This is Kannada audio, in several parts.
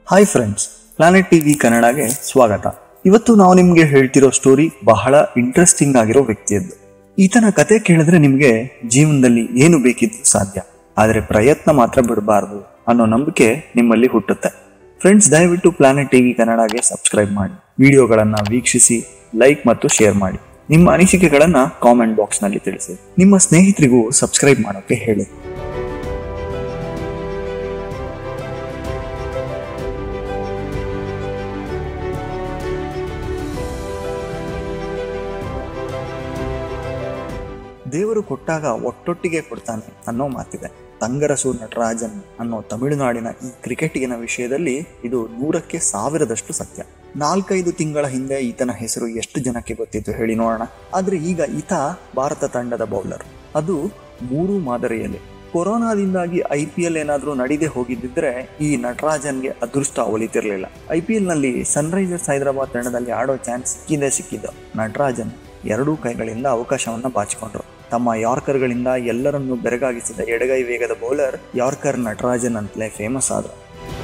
ಹಾಯ್ ಫ್ರೆಂಡ್ಸ್ ಪ್ಲಾನೆಟ್ ಟಿವಿ ಕನ್ನಡಗೆ ಸ್ವಾಗತ ಇವತ್ತು ನಾವು ನಿಮಗೆ ಹೇಳ್ತಿರೋ ಸ್ಟೋರಿ ಬಹಳ ಇಂಟ್ರೆಸ್ಟಿಂಗ್ ಆಗಿರೋ ವ್ಯಕ್ತಿಯದ್ದು ಈತನ ಕತೆ ಕೇಳಿದ್ರೆ ನಿಮಗೆ ಜೀವನದಲ್ಲಿ ಏನು ಬೇಕಿದ್ರು ಸಾಧ್ಯ ಆದರೆ ಪ್ರಯತ್ನ ಮಾತ್ರ ಬಿಡಬಾರದು ಅನ್ನೋ ನಂಬಿಕೆ ನಿಮ್ಮಲ್ಲಿ ಹುಟ್ಟುತ್ತೆ ಫ್ರೆಂಡ್ಸ್ ದಯವಿಟ್ಟು ಪ್ಲಾನೆಟ್ ಟಿವಿ ಕನ್ನಡಗೆ ಸಬ್ಸ್ಕ್ರೈಬ್ ಮಾಡಿ ವಿಡಿಯೋಗಳನ್ನ ವೀಕ್ಷಿಸಿ ಲೈಕ್ ಮತ್ತು ಶೇರ್ ಮಾಡಿ ನಿಮ್ಮ ಅನಿಸಿಕೆಗಳನ್ನ ಕಾಮೆಂಟ್ ಬಾಕ್ಸ್ ನಲ್ಲಿ ತಿಳಿಸಿ ನಿಮ್ಮ ಸ್ನೇಹಿತರಿಗೂ ಸಬ್ಸ್ಕ್ರೈಬ್ ಮಾಡೋಕೆ ಹೇಳಿ ದೇವರು ಕೊಟ್ಟಾಗ ಒಟ್ಟೊಟ್ಟಿಗೆ ಕೊಡ್ತಾನೆ ಅನ್ನೋ ಮಾತಿದೆ ತಂಗರಸು ನಟರಾಜನ್ ಅನ್ನೋ ತಮಿಳುನಾಡಿನ ಈ ಕ್ರಿಕೆಟಿಗಿನ ವಿಷಯದಲ್ಲಿ ಇದು ನೂರಕ್ಕೆ ಸಾವಿರದಷ್ಟು ಸತ್ಯ ನಾಲ್ಕೈದು ತಿಂಗಳ ಹಿಂದೆ ಈತನ ಹೆಸರು ಎಷ್ಟು ಜನಕ್ಕೆ ಗೊತ್ತಿತ್ತು ಹೇಳಿ ನೋಡೋಣ ಆದ್ರೆ ಈಗ ಈತ ಭಾರತ ತಂಡದ ಬೌಲರ್ ಅದು ಮೂರು ಮಾದರಿಯಲ್ಲಿ ಕೊರೋನಾದಿಂದಾಗಿ ಐ ಪಿ ಎಲ್ ಏನಾದರೂ ನಡೀದೆ ಹೋಗಿದ್ದಿದ್ರೆ ಈ ನಟರಾಜನ್ಗೆ ಅದೃಷ್ಟ ಒಲಿತಿರ್ಲಿಲ್ಲ ಐ ಪಿ ಎಲ್ ನಲ್ಲಿ ಸನ್ರೈಸರ್ಸ್ ಹೈದರಾಬಾದ್ ತಂಡದಲ್ಲಿ ಆಡೋ ಚಾನ್ಸ್ ಸಿಕ್ಕಿದೆ ಸಿಕ್ಕಿದ್ದು ನಟರಾಜನ್ ಎರಡೂ ಕೈಗಳಿಂದ ಅವಕಾಶವನ್ನ ಬಾಚಿಕೊಂಡ್ರು ತಮ್ಮ ಯಾರ್ಕರ್ಗಳಿಂದ ಎಲ್ಲರನ್ನೂ ಬೆರಗಾಗಿಸಿದ ಎಡಗೈ ವೇಗದ ಬೌಲರ್ ಯಾರ್ಕರ್ ನಟರಾಜನ್ ಅಂತಲೇ ಫೇಮಸ್ ಆದ್ರು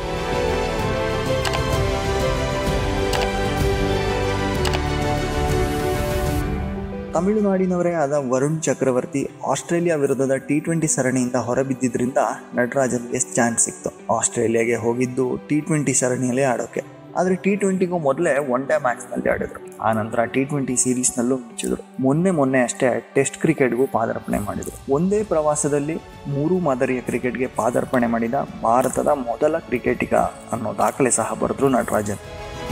ತಮಿಳುನಾಡಿನವರೇ ಆದ ವರುಣ್ ಚಕ್ರವರ್ತಿ ಆಸ್ಟ್ರೇಲಿಯಾ ವಿರುದ್ಧದ ಟಿ ಟ್ವೆಂಟಿ ಸರಣಿಯಿಂದ ಹೊರಬಿದ್ದಿದ್ರಿಂದ ನಟರಾಜನ್ಗೆ ಚಾನ್ಸ್ ಸಿಕ್ತು ಆಸ್ಟ್ರೇಲಿಯಾಗೆ ಹೋಗಿದ್ದು ಟಿ ಟ್ವೆಂಟಿ ಸರಣಿಯಲ್ಲೇ ಆಡೋಕೆ ಆದರೆ ಟಿ ಟ್ವೆಂಟಿಗೂ ಮೊದಲೇ ಒನ್ ಡೇ ಮ್ಯಾಚ್ನಲ್ಲಿ ಆಡಿದ್ರು ಆ ನಂತರ ಟಿ ಟ್ವೆಂಟಿ ಸೀರೀಸ್ನಲ್ಲೂ ಮಿಂಚಿದ್ರು ಮೊನ್ನೆ ಮೊನ್ನೆ ಅಷ್ಟೇ ಟೆಸ್ಟ್ ಕ್ರಿಕೆಟ್ಗೂ ಪಾದಾರ್ಪಣೆ ಮಾಡಿದ್ರು ಒಂದೇ ಪ್ರವಾಸದಲ್ಲಿ ಮೂರು ಮಾದರಿಯ ಕ್ರಿಕೆಟ್ಗೆ ಪಾದಾರ್ಪಣೆ ಮಾಡಿದ ಭಾರತದ ಮೊದಲ ಕ್ರಿಕೆಟಿಗ ಅನ್ನೋ ದಾಖಲೆ ಸಹ ಬರೆದ್ರು ನಟರಾಜನ್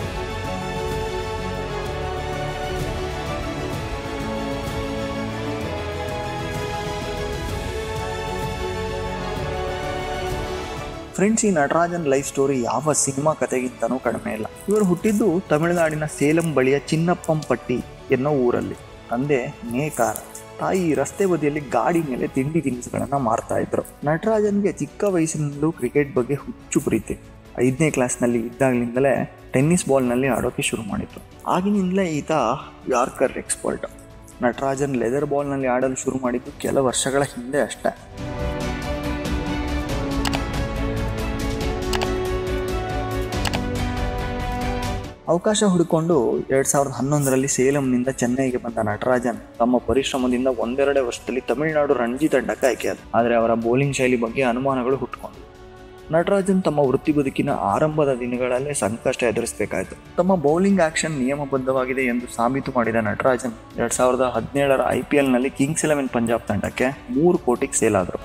ಫ್ರೆಂಡ್ಸ್ ಈ ನಟರಾಜನ್ ಲೈಫ್ ಸ್ಟೋರಿ ಯಾವ ಸಿನಿಮಾ ಕಥೆಗಿಂತನೂ ಕಡಿಮೆ ಇಲ್ಲ ಇವರು ಹುಟ್ಟಿದ್ದು ತಮಿಳುನಾಡಿನ ಸೇಲಂ ಬಳಿಯ ಚಿನ್ನಪ್ಪಂಪಟ್ಟಿ ಎನ್ನೋ ಊರಲ್ಲಿ ತಂದೆ ನೇಕಾರ ತಾಯಿ ರಸ್ತೆ ಬದಿಯಲ್ಲಿ ಗಾಡಿ ಮೇಲೆ ತಿಂಡಿ ತಿನಿಸುಗಳನ್ನ ಮಾರ್ತಾ ಇದ್ರು ನಟರಾಜನ್ಗೆ ಚಿಕ್ಕ ವಯಸ್ಸಿನಿಂದಲೂ ಕ್ರಿಕೆಟ್ ಬಗ್ಗೆ ಹುಚ್ಚು ಪ್ರೀತಿ ಐದನೇ ಕ್ಲಾಸ್ನಲ್ಲಿ ಇದ್ದಾಗಲಿಂದಲೇ ಟೆನ್ನಿಸ್ ಬಾಲ್ನಲ್ಲಿ ಆಡೋಕೆ ಶುರು ಮಾಡಿದ್ರು ಆಗಿನಿಂದಲೇ ಈತ ಯಾರ್ಕರ್ ಎಕ್ಸ್ಪರ್ಟ್ ನಟರಾಜನ್ ಲೆದರ್ ಬಾಲ್ನಲ್ಲಿ ಆಡಲು ಶುರು ಮಾಡಿದ್ದು ಕೆಲ ವರ್ಷಗಳ ಹಿಂದೆ ಅಷ್ಟೇ ಅವಕಾಶ ಹುಡುಕೊಂಡು ಎರಡ್ ಸಾವಿರದ ಹನ್ನೊಂದರಲ್ಲಿ ಸೇಲಂನಿಂದ ಚೆನ್ನೈಗೆ ಬಂದ ನಟರಾಜನ್ ತಮ್ಮ ಪರಿಶ್ರಮದಿಂದ ಒಂದೆರಡೇ ವರ್ಷದಲ್ಲಿ ತಮಿಳುನಾಡು ರಣಜಿ ತಂಡಕ್ಕೆ ಆಯ್ಕೆಯಾದ ಆದರೆ ಅವರ ಬೌಲಿಂಗ್ ಶೈಲಿ ಬಗ್ಗೆ ಅನುಮಾನಗಳು ಹುಟ್ಟುಕೊಂಡು ನಟರಾಜನ್ ತಮ್ಮ ವೃತ್ತಿ ಬದುಕಿನ ಆರಂಭದ ದಿನಗಳಲ್ಲೇ ಸಂಕಷ್ಟ ಎದುರಿಸಬೇಕಾಯಿತು ತಮ್ಮ ಬೌಲಿಂಗ್ ಆಕ್ಷನ್ ನಿಯಮಬದ್ಧವಾಗಿದೆ ಎಂದು ಸಾಬೀತು ಮಾಡಿದ ನಟರಾಜನ್ ಎರಡ್ ಸಾವಿರದ ಹದಿನೇಳರ ಐ ಪಿ ಎಲ್ನಲ್ಲಿ ಕಿಂಗ್ಸ್ ಇಲೆವೆನ್ ಪಂಜಾಬ್ ತಂಡಕ್ಕೆ ಮೂರು ಕೋಟಿಗೆ ಸೇಲ್ ಆದರು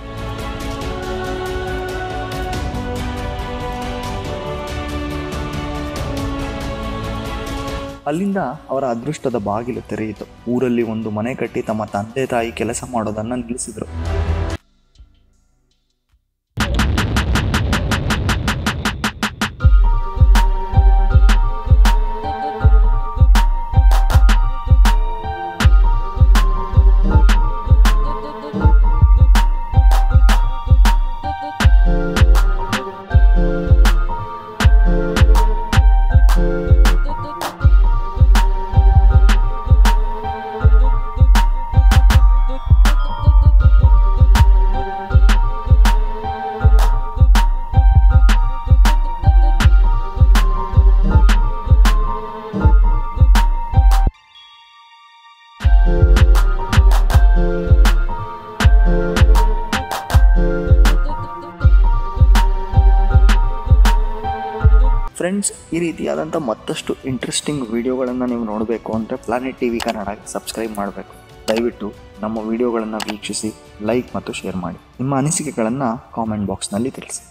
ಅಲ್ಲಿಂದ ಅವರ ಅದೃಷ್ಟದ ಬಾಗಿಲು ತೆರೆಯಿತು ಊರಲ್ಲಿ ಒಂದು ಮನೆ ಕಟ್ಟಿ ತಮ್ಮ ತಂದೆ ತಾಯಿ ಕೆಲಸ ಮಾಡೋದನ್ನ ನಿಲ್ಲಿಸಿದ್ರು ಫ್ರೆಂಡ್ಸ್ ಈ ರೀತಿಯಾದಂಥ ಮತ್ತಷ್ಟು ಇಂಟ್ರೆಸ್ಟಿಂಗ್ ವಿಡಿಯೋಗಳನ್ನು ನೀವು ನೋಡಬೇಕು ಅಂದರೆ ಪ್ಲಾನೆಟ್ ಟಿ ವಿ ಕನ್ನಡಕ್ಕೆ ಸಬ್ಸ್ಕ್ರೈಬ್ ಮಾಡಬೇಕು ದಯವಿಟ್ಟು ನಮ್ಮ ವಿಡಿಯೋಗಳನ್ನು ವೀಕ್ಷಿಸಿ ಲೈಕ್ ಮತ್ತು ಶೇರ್ ಮಾಡಿ ನಿಮ್ಮ ಅನಿಸಿಕೆಗಳನ್ನು ಕಾಮೆಂಟ್ ಬಾಕ್ಸ್ನಲ್ಲಿ ತಿಳಿಸಿ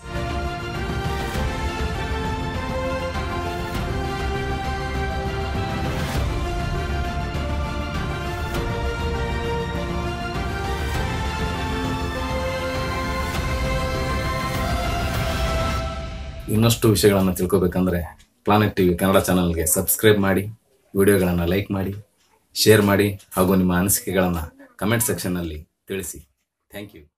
ಇನ್ನಷ್ಟು ವಿಷಯಗಳನ್ನು ತಿಳ್ಕೊಬೇಕಂದ್ರೆ ಪ್ಲಾನೆಟ್ ಟಿವಿ ಕನ್ನಡ ಚಾನಲ್ಗೆ ಸಬ್ಸ್ಕ್ರೈಬ್ ಮಾಡಿ ವಿಡಿಯೋಗಳನ್ನು ಲೈಕ್ ಮಾಡಿ ಶೇರ್ ಮಾಡಿ ಹಾಗೂ ನಿಮ್ಮ ಅನಿಸಿಕೆಗಳನ್ನು ಕಮೆಂಟ್ ಸೆಕ್ಷನ್ನಲ್ಲಿ ತಿಳಿಸಿ ಥ್ಯಾಂಕ್ ಯು